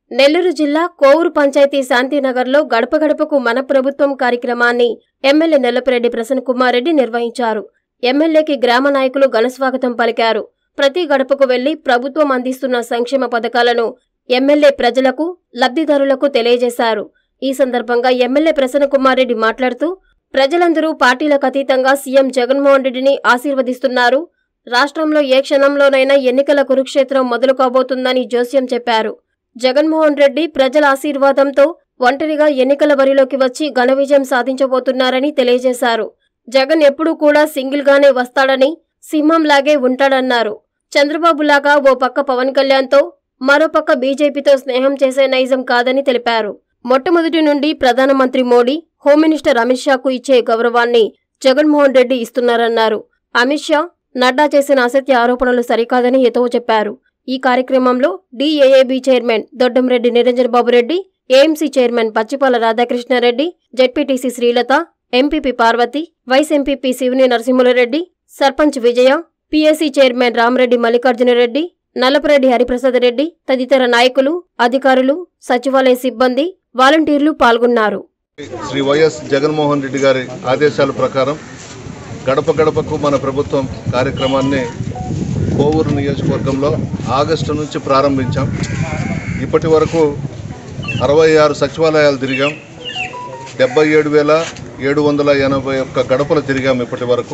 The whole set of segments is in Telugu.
నెల్లూరు జిల్లా కోవూరు పంచాయతీ శాంతినగర్లో గడప గడపకు మన ప్రభుత్వం కార్యక్రమాన్ని ఎమ్మెల్యే నెల్లపరెడ్డి ప్రసన్న కుమార్ రెడ్డి నిర్వహించారు ఎమ్మెల్యేకి గ్రామ నాయకులు ఘనస్వాగతం పలికారు ప్రతి గడపకు వెళ్లి ప్రభుత్వం అందిస్తున్న సంక్షేమ పథకాలను ఎమ్మెల్యే ప్రజలకు లబ్ధిదారులకు తెలియజేశారు ఈ సందర్భంగా ఎమ్మెల్యే ప్రసన్న కుమార్ రెడ్డి మాట్లాడుతూ ప్రజలందరూ పార్టీలకు అతీతంగా సీఎం జగన్మోహన్ రెడ్డిని ఆశీర్వదిస్తున్నారు రాష్ట్రంలో ఏ క్షణంలోనైనా ఎన్నికల కురుక్షేత్రం మొదలు కాబోతుందని జోస్యం చెప్పారు జగన్మోహన్ రెడ్డి ప్రజల ఆశీర్వాదంతో ఒంటరిగా ఎన్నికల బరిలోకి వచ్చి ఘన విజయం సాధించబోతున్నారని తెలియజేశారు జగన్ ఎప్పుడూ కూడా సింగిల్ గానే వస్తాడని సింహంలాగే ఉంటాడన్నారు చంద్రబాబులాగా ఓ పక్క పవన్ కళ్యాణ్తో మరోపక్క బీజేపీతో స్నేహం చేసే నైజం కాదని తెలిపారు మొట్టమొదటి నుండి ప్రధానమంత్రి మోడీ హోమ్ మినిస్టర్ అమిత్ షాకు ఇచ్చే గౌరవాన్ని జగన్మోహన్ రెడ్డి ఇస్తున్నారన్నారు అమిత్ షా నడ్డా చేసిన అసత్య ఆరోపణలు సరికాదని హితవు చెప్పారు ఈ కార్యక్రమంలో DAAB chairman Doddamreddy Niranjan Babu Reddy AMC chairman Pachipala Radhakrishnareddy ZPTC Srilatha MPP Parvathi vice MPP Shivuni Narasimhulareddy sarpanch Vijaya PSC chairman Ramareddy Mallikarjunareddy Nallapareddy Hariprasad Reddy తదితర నాయకులు అధికారులు సచివాలయ సిబ్బంది వాలంటీర్లు పాల్గొన్నారు శ్రీ వైఎస్ జగన్మోహన్ రెడ్డి గారి ఆదేశాల ప్రకారం గడప గడపకు మన ప్రభుత్వం కార్యక్రమాన్ని కోవూరు నియోజకవర్గంలో ఆగస్టు నుంచి ప్రారంభించాం ఇప్పటి వరకు అరవై ఆరు సచివాలయాలు తిరిగాం డెబ్బై ఏడు వేల ఏడు వందల ఎనభై ఒక్క గడపలు తిరిగాం ఇప్పటి వరకు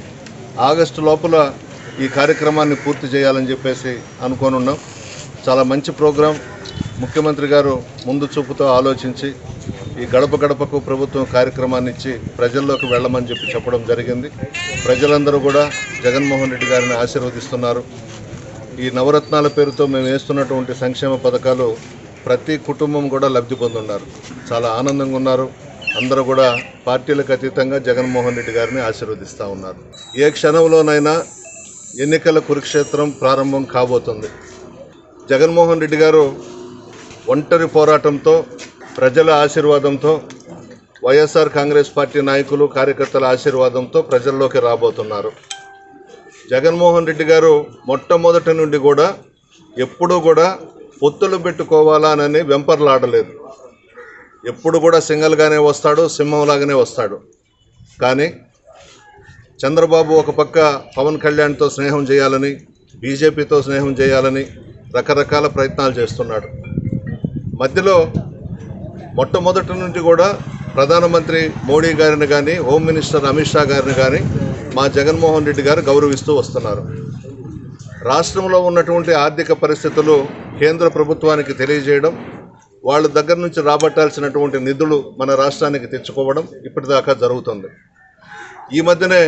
ఆగస్టు లోపల ఈ కార్యక్రమాన్ని పూర్తి చేయాలని చెప్పేసి అనుకోనున్నాం చాలా మంచి ప్రోగ్రాం ముఖ్యమంత్రి గారు ముందు చూపుతో ఆలోచించి ఈ గడప గడపకు ప్రభుత్వం కార్యక్రమాన్ని ఇచ్చి ప్రజల్లోకి వెళ్ళమని చెప్పి చెప్పడం జరిగింది ప్రజలందరూ కూడా జగన్మోహన్ రెడ్డి గారిని ఆశీర్వదిస్తున్నారు ఈ నవరత్నాల పేరుతో మేము వేస్తున్నటువంటి సంక్షేమ పథకాలు ప్రతి కుటుంబం కూడా లబ్ధి పొందున్నారు చాలా ఆనందంగా ఉన్నారు అందరూ కూడా పార్టీలకు అతీతంగా జగన్మోహన్ రెడ్డి గారిని ఆశీర్వదిస్తూ ఉన్నారు ఏ క్షణంలోనైనా ఎన్నికల కురుక్షేత్రం ప్రారంభం కాబోతుంది జగన్మోహన్ రెడ్డి గారు ఒంటరి పోరాటంతో ప్రజల ఆశీర్వాదంతో వైఎస్ఆర్ కాంగ్రెస్ పార్టీ నాయకులు కార్యకర్తల ఆశీర్వాదంతో ప్రజల్లోకి రాబోతున్నారు జగన్మోహన్ రెడ్డి గారు మొట్టమొదటి నుండి కూడా ఎప్పుడూ కూడా పొత్తులు పెట్టుకోవాలా అని వెంపర్లాడలేదు ఎప్పుడు కూడా సింగల్గానే వస్తాడు సింహంలాగానే వస్తాడు కానీ చంద్రబాబు ఒక పక్క పవన్ కళ్యాణ్తో స్నేహం చేయాలని బీజేపీతో స్నేహం చేయాలని రకరకాల ప్రయత్నాలు చేస్తున్నాడు మధ్యలో మొట్టమొదటి నుండి కూడా ప్రధానమంత్రి మోడీ గారిని కానీ హోమ్ మినిస్టర్ అమిత్ షా గారిని కానీ మా జగన్మోహన్ రెడ్డి గారు గౌరవిస్తూ వస్తున్నారు రాష్ట్రంలో ఉన్నటువంటి ఆర్థిక పరిస్థితులు కేంద్ర ప్రభుత్వానికి తెలియజేయడం వాళ్ళ దగ్గర నుంచి రాబట్టాల్సినటువంటి నిధులు మన రాష్ట్రానికి తెచ్చుకోవడం ఇప్పటిదాకా జరుగుతుంది ఈ మధ్యనే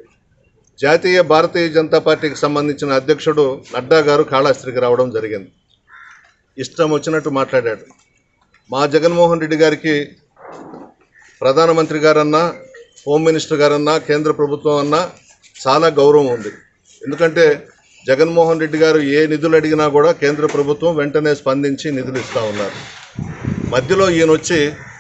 జాతీయ భారతీయ జనతా పార్టీకి సంబంధించిన అధ్యక్షుడు నడ్డా గారు కాళాస్త్రికి రావడం జరిగింది ఇష్టం వచ్చినట్టు మాట్లాడాడు మా జగన్మోహన్ రెడ్డి గారికి ప్రధానమంత్రి గారన్నా హోమ్ మినిస్టర్ గారన్నా కేంద్ర ప్రభుత్వం అన్నా చాలా గౌరవం ఉంది ఎందుకంటే జగన్మోహన్ రెడ్డి గారు ఏ నిధులు అడిగినా కూడా కేంద్ర ప్రభుత్వం వెంటనే స్పందించి నిధులు ఇస్తూ ఉన్నారు మధ్యలో ఈయన వచ్చి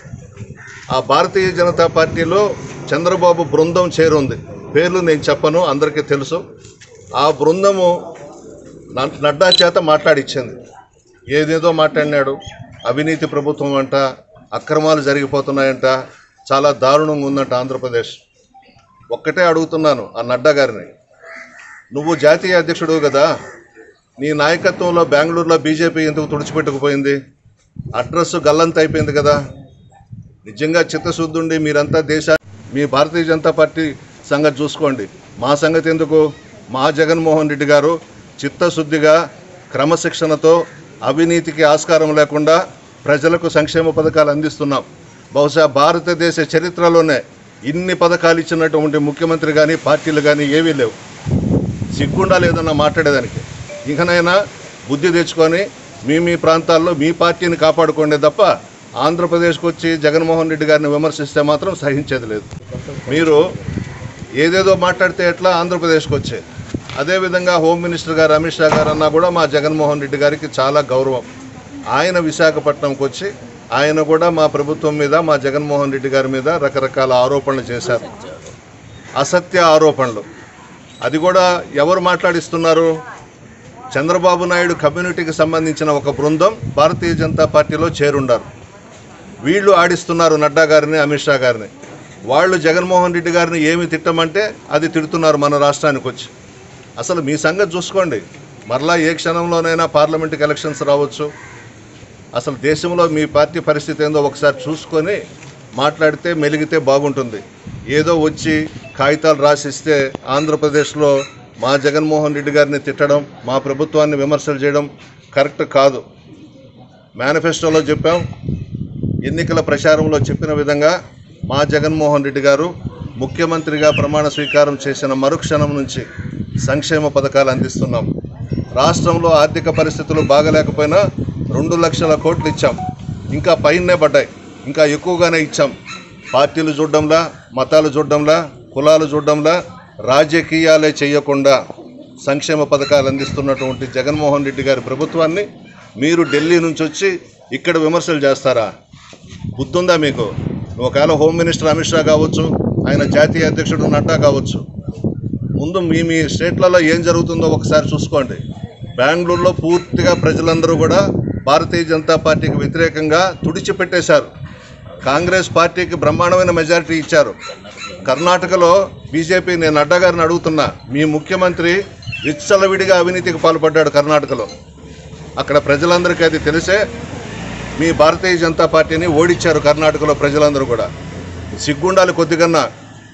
ఆ భారతీయ జనతా పార్టీలో చంద్రబాబు బృందం చేరుంది పేర్లు నేను చెప్పను అందరికీ తెలుసు ఆ బృందము న- నడ్డా చేత మాట్లాడిచ్చింది ఏదేదో మాట్లాడినాడు అవినీతి ప్రభుత్వం అంట అక్రమాలు జరిగిపోతున్నాయంట చాలా దారుణంగా ఉందంట ఆంధ్రప్రదేశ్ ఒక్కటే అడుగుతున్నాను ఆ నడ్డా గారిని నువ్వు జాతీయ అధ్యక్షుడు కదా నీ నాయకత్వంలో బెంగళూరులో బీజేపీ ఎందుకు తుడిచిపెట్టుకుపోయింది అడ్రస్ గల్లంత అయిపోయింది కదా నిజంగా చిత్తశుద్ధి ఉండి మీరంతా దేశ మీ భారతీయ జనతా పార్టీ సంగతి చూసుకోండి మా సంగతి ఎందుకు మా జగన్మోహన్ రెడ్డి గారు చిత్తశుద్ధిగా క్రమశిక్షణతో అవినీతికి ఆస్కారం లేకుండా ప్రజలకు సంక్షేమ పథకాలు అందిస్తున్నాం బహుశా భారతదేశ చరిత్రలోనే ఇన్ని పథకాలు ఇచ్చినటువంటి ముఖ్యమంత్రి కానీ పార్టీలు కానీ ఏవీ లేవు సిగ్గుండా లేదన్న మాట్లాడేదానికి ఇంకనైనా బుద్ధి తెచ్చుకొని మీ మీ ప్రాంతాల్లో మీ పార్టీని కాపాడుకోండి తప్ప ఆంధ్రప్రదేశ్కి వచ్చి జగన్మోహన్ రెడ్డి గారిని విమర్శిస్తే మాత్రం సహించేది లేదు మీరు ఏదేదో మాట్లాడితే ఎట్లా ఆంధ్రప్రదేశ్కి వచ్చే అదేవిధంగా హోమ్ మినిస్టర్ గారు అమిత్ షా గారు అన్నా కూడా మా జగన్మోహన్ రెడ్డి గారికి చాలా గౌరవం ఆయన విశాఖపట్నంకి వచ్చి ఆయన కూడా మా ప్రభుత్వం మీద మా జగన్మోహన్ రెడ్డి గారి మీద రకరకాల ఆరోపణలు చేశారు అసత్య ఆరోపణలు అది కూడా ఎవరు మాట్లాడిస్తున్నారు చంద్రబాబు నాయుడు కమ్యూనిటీకి సంబంధించిన ఒక బృందం భారతీయ జనతా పార్టీలో చేరుండారు వీళ్ళు ఆడిస్తున్నారు నడ్డా గారిని అమిత్ షా గారిని వాళ్ళు జగన్మోహన్ రెడ్డి గారిని ఏమి తిట్టమంటే అది తిడుతున్నారు మన రాష్ట్రానికి వచ్చి అసలు మీ సంగతి చూసుకోండి మరలా ఏ క్షణంలోనైనా పార్లమెంట్కి ఎలక్షన్స్ రావచ్చు అసలు దేశంలో మీ పార్టీ పరిస్థితి ఏందో ఒకసారి చూసుకొని మాట్లాడితే మెలిగితే బాగుంటుంది ఏదో వచ్చి కాగితాలు రాసిస్తే ఆంధ్రప్రదేశ్లో మా జగన్మోహన్ రెడ్డి గారిని తిట్టడం మా ప్రభుత్వాన్ని విమర్శలు చేయడం కరెక్ట్ కాదు మేనిఫెస్టోలో చెప్పాం ఎన్నికల ప్రచారంలో చెప్పిన విధంగా మా జగన్మోహన్ రెడ్డి గారు ముఖ్యమంత్రిగా ప్రమాణ స్వీకారం చేసిన మరుక్షణం నుంచి సంక్షేమ పథకాలు అందిస్తున్నాం రాష్ట్రంలో ఆర్థిక పరిస్థితులు బాగలేకపోయినా రెండు లక్షల కోట్లు ఇచ్చాం ఇంకా పైనే పడ్డాయి ఇంకా ఎక్కువగానే ఇచ్చాం పార్టీలు చూడడంలా మతాలు చూడడంలా కులాలు చూడడంలా రాజకీయాలే చేయకుండా సంక్షేమ పథకాలు అందిస్తున్నటువంటి జగన్మోహన్ రెడ్డి గారి ప్రభుత్వాన్ని మీరు ఢిల్లీ నుంచి వచ్చి ఇక్కడ విమర్శలు చేస్తారా బుద్ధుందా మీకు ఒకవేళ హోమ్ మినిస్టర్ అమిత్ షా కావచ్చు ఆయన జాతీయ అధ్యక్షుడు నడ్డా కావచ్చు ముందు మీ మీ స్టేట్లలో ఏం జరుగుతుందో ఒకసారి చూసుకోండి బెంగళూరులో పూర్తిగా ప్రజలందరూ కూడా భారతీయ జనతా పార్టీకి వ్యతిరేకంగా తుడిచిపెట్టేశారు కాంగ్రెస్ పార్టీకి బ్రహ్మాండమైన మెజారిటీ ఇచ్చారు కర్ణాటకలో బీజేపీ నేను నడ్డా గారిని అడుగుతున్నా మీ ముఖ్యమంత్రి విచ్చలవిడిగా అవినీతికి పాల్పడ్డాడు కర్ణాటకలో అక్కడ ప్రజలందరికీ అది తెలిసే మీ భారతీయ జనతా పార్టీని ఓడించారు కర్ణాటకలో ప్రజలందరూ కూడా సిగ్గుండాలి కొద్దిగన్నా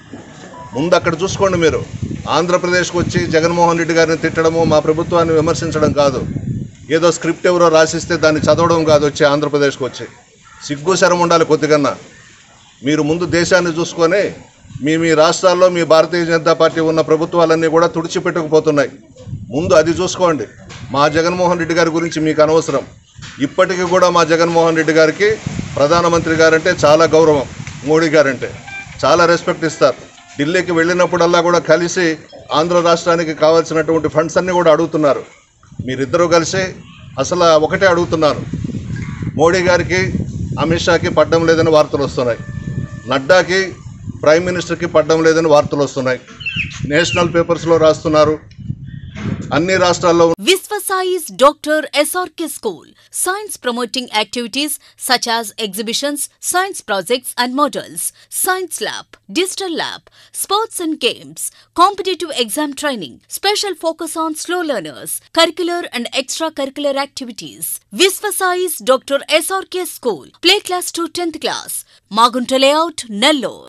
ముందు అక్కడ చూసుకోండి మీరు ఆంధ్రప్రదేశ్కి వచ్చి జగన్మోహన్ రెడ్డి గారిని తిట్టడము మా ప్రభుత్వాన్ని విమర్శించడం కాదు ఏదో స్క్రిప్ట్ ఎవరో రాసిస్తే దాన్ని చదవడం కాదు వచ్చి ఆంధ్రప్రదేశ్కి వచ్చి సిగ్గు శరం ఉండాలి కొద్దిగన్నా మీరు ముందు దేశాన్ని చూసుకొని మీ మీ రాష్ట్రాల్లో మీ భారతీయ జనతా పార్టీ ఉన్న ప్రభుత్వాలన్నీ కూడా తుడిచిపెట్టుకుపోతున్నాయి ముందు అది చూసుకోండి మా జగన్మోహన్ రెడ్డి గారి గురించి మీకు అనవసరం ఇప్పటికీ కూడా మా జగన్మోహన్ రెడ్డి గారికి ప్రధానమంత్రి గారంటే చాలా గౌరవం మోడీ గారంటే చాలా రెస్పెక్ట్ ఇస్తారు ఢిల్లీకి వెళ్ళినప్పుడల్లా కూడా కలిసి ఆంధ్ర రాష్ట్రానికి కావాల్సినటువంటి ఫండ్స్ అన్నీ కూడా అడుగుతున్నారు మీరిద్దరూ కలిసి అసలు ఒకటే అడుగుతున్నారు మోడీ గారికి అమిత్ షాకి పడ్డం లేదని వార్తలు వస్తున్నాయి నడ్డాకి ప్రైమ్ మినిస్టర్కి పడ్డం లేదని వార్తలు వస్తున్నాయి నేషనల్ పేపర్స్లో రాస్తున్నారు అన్ని రాష్ట్రాల్లో Visvasai's Dr. SRK School. Science promoting activities such as exhibitions, science projects and models, science lab, digital lab, sports and games, competitive exam training, special focus on slow learners, curricular and extracurricular activities. Visvasai's Dr. SRK School. Play class to 10th class. Magunta layout, Nellore.